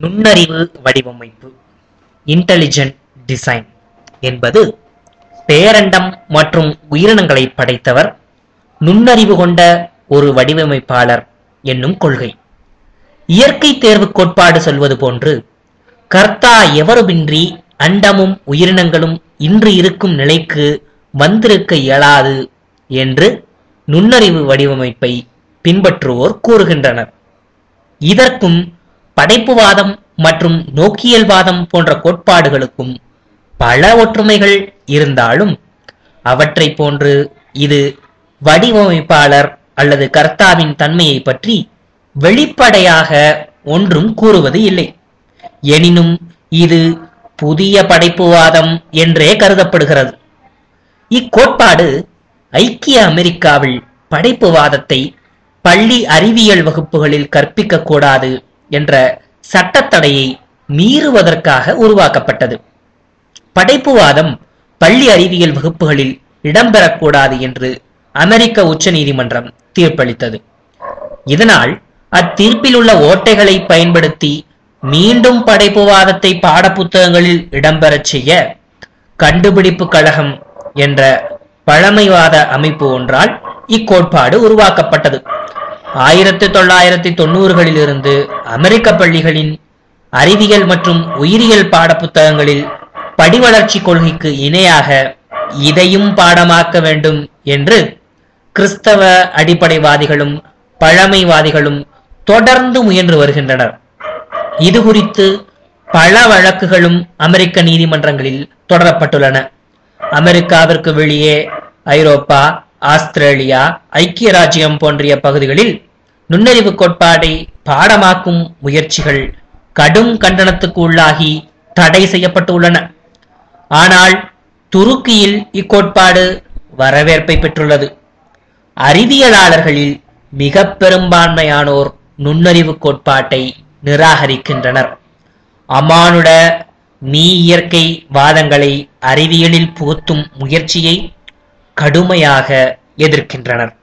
நுண்ணறிவு வடிவமைப்பு intelligent design என்பது பேரண்டம் மற்றும் உயிரினங்களை படைத்தவர் நுண்ணறிவு கொண்ட ஒரு வடிவமைப்பாளர் என்னும் கொள்கை இயற்கை தேர்வு கோட்பாடு சொல்வது போன்று கர்த்தா எவருமின்றி அண்டமும் உயிரினங்களும் இன்று இருக்கும் நிலைக்கு வந்திருக்க இயலாது என்று நுண்ணறிவு வடிவமைப்பை பின்பற்றுவோர் கூறுகின்றனர் இதற்கும் படைப்புவாதம் மற்றும் நோக்கியல்வாதம் போன்ற கோட்பாடுகளுக்கும் பல ஒற்றுமைகள் இருந்தாலும் அவற்றை போன்று இது வடிவமைப்பாளர் அல்லது கர்த்தாவின் தன்மையை பற்றி வெளிப்படையாக ஒன்றும் கூறுவது இல்லை எனினும் இது புதிய படைப்புவாதம் என்றே கருதப்படுகிறது இக்கோட்பாடு ஐக்கிய அமெரிக்காவில் படைப்புவாதத்தை பள்ளி அறிவியல் வகுப்புகளில் கற்பிக்க கூடாது என்ற சட்டத்தடையை மீறுவதற்காக உருவாக்கப்பட்டது படைப்புவாதம் பள்ளி அறிவியல் வகுப்புகளில் இடம்பெறக்கூடாது என்று அமெரிக்க உச்சநீதிமன்றம் தீர்ப்பளித்தது இதனால் அத்தீர்ப்பில் உள்ள ஓட்டைகளை பயன்படுத்தி மீண்டும் படைப்புவாதத்தை பாடப்புத்தகங்களில் இடம்பெறச் செய்ய கண்டுபிடிப்பு கழகம் என்ற பழமைவாத அமைப்பு ஒன்றால் இக்கோட்பாடு உருவாக்கப்பட்டது ஆயிரத்தி தொள்ளாயிரத்தி தொண்ணூறுகளில் இருந்து அமெரிக்க பள்ளிகளின் அறிவியல் மற்றும் உயிரியல் பாடப்புத்தகங்களில் படிவளர்ச்சி கொள்கைக்கு இணையாக இதையும் பாடமாக்க வேண்டும் என்று கிறிஸ்தவ அடிப்படைவாதிகளும் பழமைவாதிகளும் தொடர்ந்து முயன்று வருகின்றனர் இது குறித்து பல வழக்குகளும் அமெரிக்க நீதிமன்றங்களில் தொடரப்பட்டுள்ளன அமெரிக்காவிற்கு வெளியே ஐரோப்பா ஆஸ்திரேலியா ஐக்கிய ராஜ்யம் போன்றிய பகுதிகளில் நுண்ணறிவு கோட்பாடை பாடமாக்கும் முயற்சிகள் கடும் கண்டனத்துக்கு உள்ளாகி தடை செய்யப்பட்டுள்ளன ஆனால் துருக்கியில் இக்கோட்பாடு வரவேற்பை பெற்றுள்ளது அறிவியலாளர்களில் மிக பெரும்பான்மையானோர் நுண்ணறிவு கோட்பாட்டை நிராகரிக்கின்றனர் அமானுட மீ இயற்கை வாதங்களை அறிவியலில் புகுத்தும் முயற்சியை கடுமையாக எதிர்க்கின்றனர்